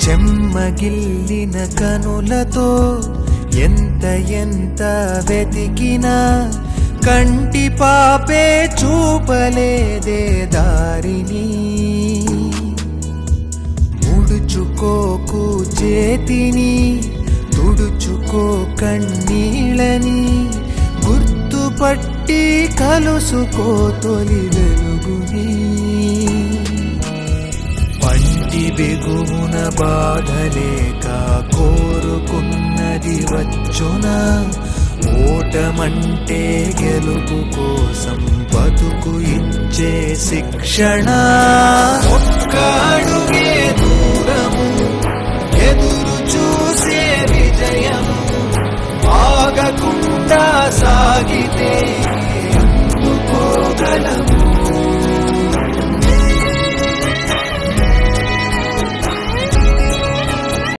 చెమ్మగిల్లిన కనులతో ఎంత ఎంత వెతికినా కంటి పాపే చూపలేదే దారిని ముడుచుకోకు చేతిని తుడుచుకో కన్నీళ్ళని గుర్తుపట్టి కలుసుకో తొలి వెలుగుని పంటి బిగుమున బాధలేక కోరుకున్నది వచ్చున ఓటమంటే గెలుపు కోసం బతుకు ఇచ్చే శిక్షణ ఒక్క అడుగే దూరము ఎదురు చూసే విజయము ఆగకుండా సాగితే